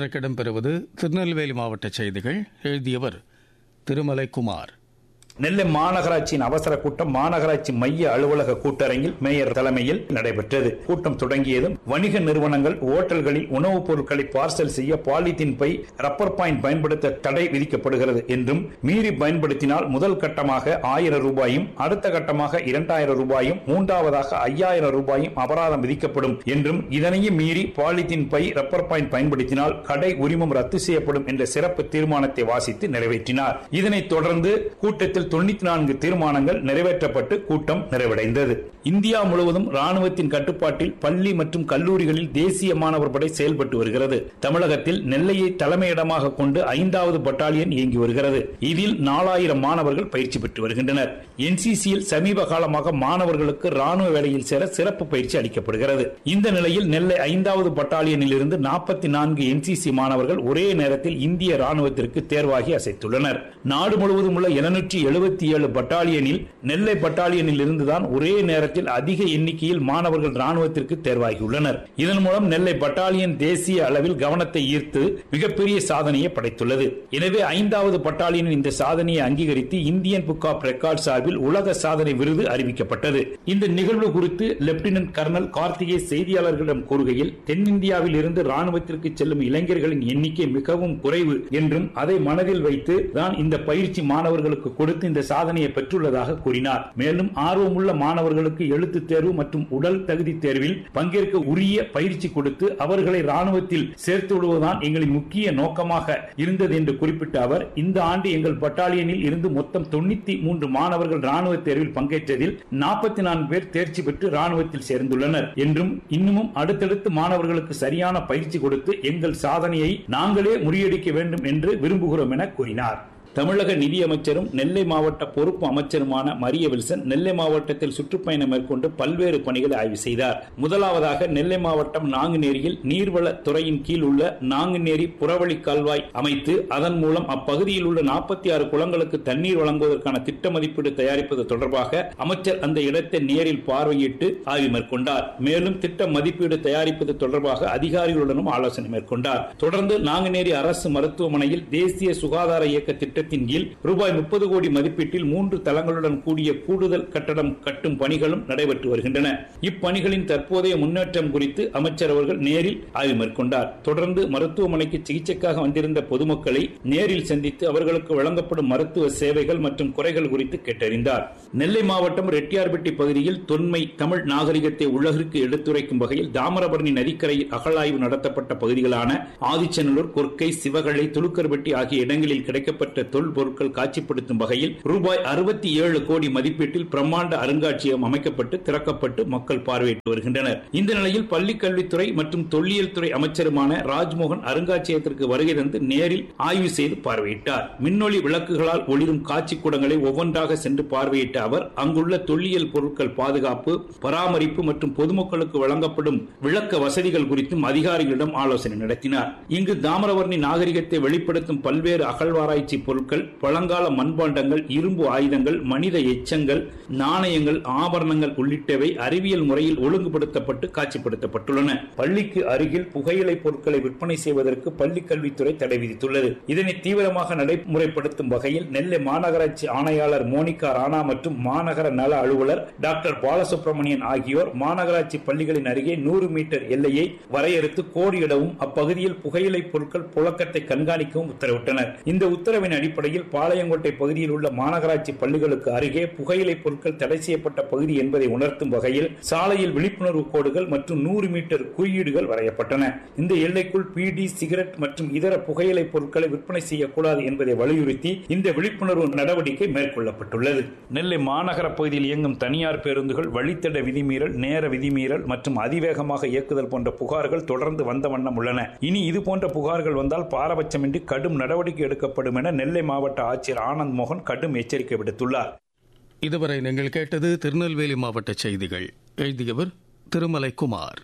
இன்றைக்கு இடம்பெறுவது திருநெல்வேலி மாவட்ட செய்திகள் எழுதியவர் திருமலை குமார் நெல்லை மாநகராட்சியின் அவசர கூட்டம் மாநகராட்சி மைய அலுவலக கூட்டரங்கில் மேயர் தலைமையில் நடைபெற்றது கூட்டம் தொடங்கியதும் வணிக நிறுவனங்கள் ஓட்டல்களில் உணவுப் பொருட்களை பார்சல் செய்ய பாலித்தீன் பை ரப்பர் பாயிண்ட் பயன்படுத்த தடை விதிக்கப்படுகிறது என்றும் மீறி பயன்படுத்தினால் முதல் கட்டமாக ஆயிரம் ரூபாயும் அடுத்த கட்டமாக இரண்டாயிரம் ரூபாயும் மூன்றாவதாக ஐயாயிரம் ரூபாயும் அபராதம் விதிக்கப்படும் என்றும் இதனையும் மீறி பாலித்தீன் பை ரப்பர் பாயிண்ட் பயன்படுத்தினால் கடை உரிமம் ரத்து செய்யப்படும் என்ற சிறப்பு தீர்மானத்தை வாசித்து நிறைவேற்றினார் இதனைத் தொடர்ந்து கூட்டத்தில் தொண்ணூத்தி நான்கு தீர்மானங்கள் நிறைவேற்றப்பட்டு கூட்டம் நிறைவடைந்தது இந்தியா முழுவதும் ராணுவத்தின் கட்டுப்பாட்டில் பள்ளி மற்றும் கல்லூரிகளில் தேசிய மாணவர் படை செயல்பட்டு வருகிறது தமிழகத்தில் நெல்லையை தலைமையிடமாக கொண்டு ஐந்தாவது பட்டாலியன் இயங்கி வருகிறது இதில் நாலாயிரம் மாணவர்கள் பயிற்சி பெற்று வருகின்றனர் என்சிசியில் சமீப காலமாக மாணவர்களுக்கு ராணுவ வேலையில் சேர சிறப்பு பயிற்சி அளிக்கப்படுகிறது இந்த நிலையில் நெல்லை ஐந்தாவது பட்டாலியனில் இருந்து நாற்பத்தி நான்கு என்சிசி மாணவர்கள் ஒரே நேரத்தில் இந்திய ராணுவத்திற்கு தேர்வாகி அசைத்துள்ளனர் நாடு முழுவதும் உள்ள இருநூற்றி எழுபத்தி ஏழு பட்டாலியனில் நெல்லை பட்டாலியனில் இருந்துதான் ஒரே நேரத்தில் அதிக எண்ணிக்கையில் மாணவர்கள் ராணுவத்திற்கு தேர்வாகியுள்ளனர் இதன் மூலம் நெல்லை பட்டாலியன் தேசிய அளவில் கவனத்தை ஈர்த்து மிகப்பெரிய சாதனையை படைத்துள்ளது எனவே ஐந்தாவது பட்டாலியனின் இந்த சாதனையை அங்கீகரித்து இந்தியன் புக் ஆப் ரெக்கார்ட் சார்பில் உலக சாதனை விருது அறிவிக்கப்பட்டது இந்த நிகழ்வு குறித்து லெப்டினன்ட் கர்னல் கார்த்திகே செய்தியாளர்களிடம் கூறுகையில் தென்னிந்தியாவில் இருந்து ராணுவத்திற்கு செல்லும் இளைஞர்களின் எண்ணிக்கை மிகவும் குறைவு என்றும் அதை மனதில் வைத்து தான் இந்த பயிற்சி மாணவர்களுக்கு கொடுத்து இந்த சாதனையை பெற்றுள்ளதாக கூறினார் மேலும் ஆர்வமுள்ள மாணவர்களுக்கு எழுத்து தேர்வு மற்றும் உடல் தகுதி தேர்வில் பங்கேற்க உரிய பயிற்சி கொடுத்து அவர்களை ராணுவத்தில் சேர்த்து விடுவதுதான் எங்களின் முக்கிய நோக்கமாக இருந்தது என்று குறிப்பிட்ட அவர் இந்த ஆண்டு எங்கள் பட்டாலியனில் இருந்து மொத்தம் தொண்ணூத்தி மூன்று மாணவர்கள் ராணுவ தேர்வில் பங்கேற்றதில் நாற்பத்தி நான்கு பேர் தேர்ச்சி பெற்று ராணுவத்தில் சேர்ந்துள்ளனர் என்றும் இன்னமும் அடுத்தடுத்து மாணவர்களுக்கு சரியான பயிற்சி கொடுத்து எங்கள் சாதனையை நாங்களே முறியடிக்க வேண்டும் என்று விரும்புகிறோம் என கூறினார் தமிழக நிதியமைச்சரும் நெல்லை மாவட்ட பொறுப்பு அமைச்சருமான மரிய வில்சன் நெல்லை மாவட்டத்தில் சுற்றுப்பயணம் மேற்கொண்டு பல்வேறு பணிகளை ஆய்வு செய்தார் முதலாவதாக நெல்லை மாவட்டம் நாங்குநேரியில் நீர்வள துறையின் கீழ் உள்ள நாங்குநேரி புறவழி கால்வாய் அமைத்து அதன் மூலம் அப்பகுதியில் உள்ள நாற்பத்தி ஆறு குளங்களுக்கு தண்ணீர் வழங்குவதற்கான திட்ட மதிப்பீடு தயாரிப்பது தொடர்பாக அமைச்சர் அந்த இடத்தை நேரில் பார்வையிட்டு ஆய்வு மேற்கொண்டார் மேலும் திட்ட மதிப்பீடு தயாரிப்பது தொடர்பாக அதிகாரிகளுடனும் ஆலோசனை மேற்கொண்டார் தொடர்ந்து நாங்குநேரி அரசு மருத்துவமனையில் தேசிய சுகாதார இயக்க திட்ட திட்டத்தின் கீழ் ரூபாய் முப்பது கோடி மதிப்பீட்டில் மூன்று தளங்களுடன் கூடிய கூடுதல் கட்டடம் கட்டும் பணிகளும் நடைபெற்று வருகின்றன இப்பணிகளின் தற்போதைய முன்னேற்றம் குறித்து அமைச்சர் அவர்கள் நேரில் ஆய்வு மேற்கொண்டார் தொடர்ந்து மருத்துவமனைக்கு சிகிச்சைக்காக வந்திருந்த பொதுமக்களை நேரில் சந்தித்து அவர்களுக்கு வழங்கப்படும் மருத்துவ சேவைகள் மற்றும் குறைகள் குறித்து கேட்டறிந்தார் நெல்லை மாவட்டம் ரெட்டியார்பட்டி பகுதியில் தொன்மை தமிழ் நாகரிகத்தை உலகிற்கு எடுத்துரைக்கும் வகையில் தாமிரபரணி நதிக்கரையில் அகழாய்வு நடத்தப்பட்ட பகுதிகளான ஆதிச்சநல்லூர் கொர்க்கை சிவகழை துலுக்கர்பட்டி ஆகிய இடங்களில் கிடைக்கப்பட்ட தொல் பொருட்கள் காட்சிப்படுத்தும் வகையில் ரூபாய் அறுபத்தி ஏழு கோடி மதிப்பீட்டில் பிரம்மாண்ட அருங்காட்சியகம் அமைக்கப்பட்டு திறக்கப்பட்டு மக்கள் பார்வையிட்டு வருகின்றனர் இந்த நிலையில் பள்ளிக் கல்வித்துறை மற்றும் தொல்லியல் துறை அமைச்சருமான ராஜ்மோகன் அருங்காட்சியகத்திற்கு வருகை தந்து நேரில் ஆய்வு செய்து பார்வையிட்டார் மின்னொளி விளக்குகளால் ஒளிரும் காட்சி கூடங்களை ஒவ்வொன்றாக சென்று பார்வையிட்ட அவர் அங்குள்ள தொல்லியல் பொருட்கள் பாதுகாப்பு பராமரிப்பு மற்றும் பொதுமக்களுக்கு வழங்கப்படும் விளக்க வசதிகள் குறித்தும் அதிகாரிகளிடம் ஆலோசனை நடத்தினார் இங்கு தாமிரவர்ணி நாகரிகத்தை வெளிப்படுத்தும் பல்வேறு அகழ்வாராய்ச்சி பொருட்கள் பழங்கால மண்பாண்டங்கள் இரும்பு ஆயுதங்கள் மனித எச்சங்கள் நாணயங்கள் ஆபரணங்கள் உள்ளிட்டவை அறிவியல் முறையில் ஒழுங்குபடுத்தப்பட்டு காட்சிப்படுத்தப்பட்டுள்ளன பள்ளிக்கு அருகில் புகையிலை பொருட்களை விற்பனை செய்வதற்கு பள்ளிக் கல்வித்துறை தடை விதித்துள்ளது இதனை தீவிரமாக நடைமுறைப்படுத்தும் வகையில் நெல்லை மாநகராட்சி ஆணையாளர் மோனிகா ராணா மற்றும் மாநகர நல அலுவலர் டாக்டர் பாலசுப்ரமணியன் ஆகியோர் மாநகராட்சி பள்ளிகளின் அருகே நூறு மீட்டர் எல்லையை வரையறுத்து கோடியிடவும் அப்பகுதியில் புகையிலை பொருட்கள் புழக்கத்தை கண்காணிக்கவும் உத்தரவிட்டனர் இந்த உத்தரவின் அடிப்படையில் பாளையங்கோட்டை பகுதியில் உள்ள மாநகராட்சி பள்ளிகளுக்கு அருகே புகையிலை பொருட்கள் தடை செய்யப்பட்ட பகுதி என்பதை உணர்த்தும் வகையில் சாலையில் விழிப்புணர்வு கோடுகள் மற்றும் நூறு மீட்டர் குறியீடுகள் வரையப்பட்டன இந்த எல்லைக்குள் பீடி சிகரெட் மற்றும் இதர புகையிலை பொருட்களை விற்பனை செய்யக்கூடாது என்பதை வலியுறுத்தி இந்த விழிப்புணர்வு நடவடிக்கை மேற்கொள்ளப்பட்டுள்ளது நெல்லை மாநகர பகுதியில் இயங்கும் தனியார் பேருந்துகள் வழித்தட விதிமீறல் நேர விதிமீறல் மற்றும் அதிவேகமாக இயக்குதல் போன்ற புகார்கள் தொடர்ந்து வந்த வண்ணம் உள்ளன இனி இது போன்ற புகார்கள் வந்தால் பாரபட்சமின்றி கடும் நடவடிக்கை எடுக்கப்படும் என நெல்லை மாவட்ட ஆட்சியர் ஆனந்த் மோகன் கடும் எச்சரிக்கை விடுத்துள்ளார் இதுவரை நீங்கள் கேட்டது திருநெல்வேலி மாவட்ட செய்திகள் எழுதியவர் திருமலை குமார்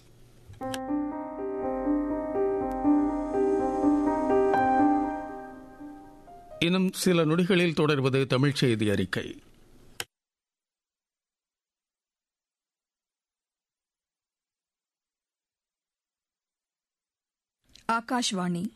இன்னும் சில நொடிகளில் தொடர்வது தமிழ்ச் செய்தி அறிக்கை ஆகாஷ்வாணி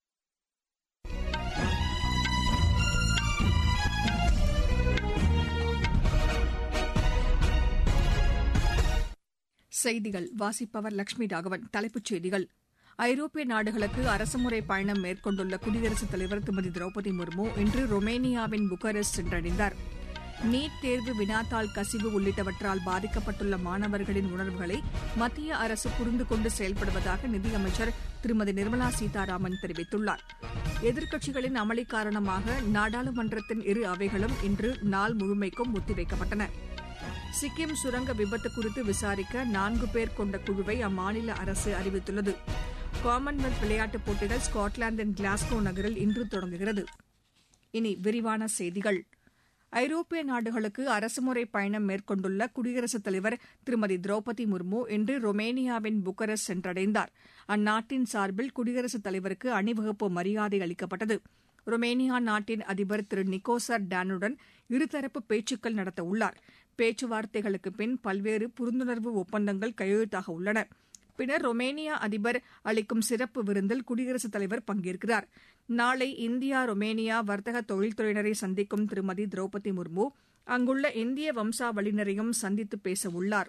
செய்திகள் வாசிப்பவர் லட்சுமி ராகவன் தலைப்புச் செய்திகள் ஐரோப்பிய நாடுகளுக்கு அரசுமுறை பயணம் மேற்கொண்டுள்ள குடியரசுத் தலைவர் திருமதி திரௌபதி முர்மு இன்று ரொமேனியாவின் புக்காரெஸ்ட் சென்றடைந்தார் நீட் தேர்வு வினாத்தாள் கசிவு உள்ளிட்டவற்றால் பாதிக்கப்பட்டுள்ள மாணவர்களின் உணர்வுகளை மத்திய அரசு புரிந்து கொண்டு செயல்படுவதாக நிதியமைச்சர் திருமதி நிர்மலா சீதாராமன் தெரிவித்துள்ளார் எதிர்க்கட்சிகளின் அமளி காரணமாக நாடாளுமன்றத்தின் இரு அவைகளும் இன்று நாள் முழுமைக்கும் ஒத்திவைக்கப்பட்டன சிக்கிம் சுரங்க விபத்து குறித்து விசாரிக்க நான்கு பேர் கொண்ட குழுவை அம்மாநில அரசு அறிவித்துள்ளது காமன்வெல்த் விளையாட்டுப் போட்டிகள் ஸ்காட்லாந்தின் கிளாஸ்கோ நகரில் இன்று தொடங்குகிறது இனி விரிவான செய்திகள் ஐரோப்பிய நாடுகளுக்கு அரசுமுறை பயணம் மேற்கொண்டுள்ள குடியரசுத் தலைவர் திருமதி திரௌபதி முர்மு இன்று ரொமேனியாவின் புக்கரஸ்ட் சென்றடைந்தார் அந்நாட்டின் சார்பில் குடியரசுத் தலைவருக்கு அணிவகுப்பு மரியாதை அளிக்கப்பட்டது ரொமேனியா நாட்டின் அதிபர் திரு நிக்கோசர் டானுடன் இருதரப்பு பேச்சுக்கள் நடத்த உள்ளார் பேச்சுவார்த்தைகளுக்கு பின் பல்வேறு புரிந்துணர்வு ஒப்பந்தங்கள் கையெழுத்தாக உள்ளன பின்னர் ரொமேனியா அதிபர் அளிக்கும் சிறப்பு விருந்தில் குடியரசுத் தலைவர் பங்கேற்கிறார் நாளை இந்தியா ரொமேனியா வர்த்தக தொழில்துறையினரை சந்திக்கும் திருமதி திரௌபதி முர்மு அங்குள்ள இந்திய வம்சாவளியினரையும் சந்தித்து பேச உள்ளார்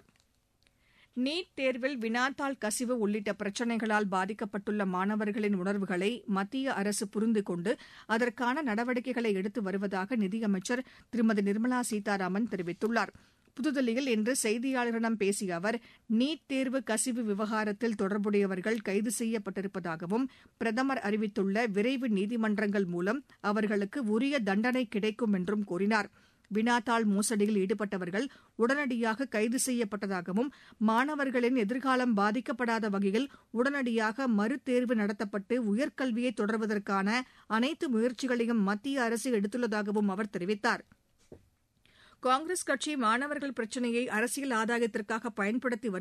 நீட் தேர்வில் வினாத்தாள் கசிவு உள்ளிட்ட பிரச்சினைகளால் பாதிக்கப்பட்டுள்ள மாணவர்களின் உணர்வுகளை மத்திய அரசு புரிந்து கொண்டு அதற்கான நடவடிக்கைகளை எடுத்து வருவதாக நிதியமைச்சர் திருமதி நிர்மலா சீதாராமன் தெரிவித்துள்ளார் புதுதில்லியில் இன்று செய்தியாளர்களிடம் பேசிய அவர் நீட் தேர்வு கசிவு விவகாரத்தில் தொடர்புடையவர்கள் கைது செய்யப்பட்டிருப்பதாகவும் பிரதமர் அறிவித்துள்ள விரைவு நீதிமன்றங்கள் மூலம் அவர்களுக்கு உரிய தண்டனை கிடைக்கும் என்றும் கூறினார் வினாத்தாள் மோசடியில் ஈடுபட்டவர்கள் உடனடியாக கைது செய்யப்பட்டதாகவும் மாணவர்களின் எதிர்காலம் பாதிக்கப்படாத வகையில் உடனடியாக மறுதேர்வு நடத்தப்பட்டு உயர்கல்வியை தொடர்வதற்கான அனைத்து முயற்சிகளையும் மத்திய அரசு எடுத்துள்ளதாகவும் அவர் தெரிவித்தார் காங்கிரஸ் கட்சி மாணவர்கள் பிரச்சினையை அரசியல் ஆதாயத்திற்காக பயன்படுத்தி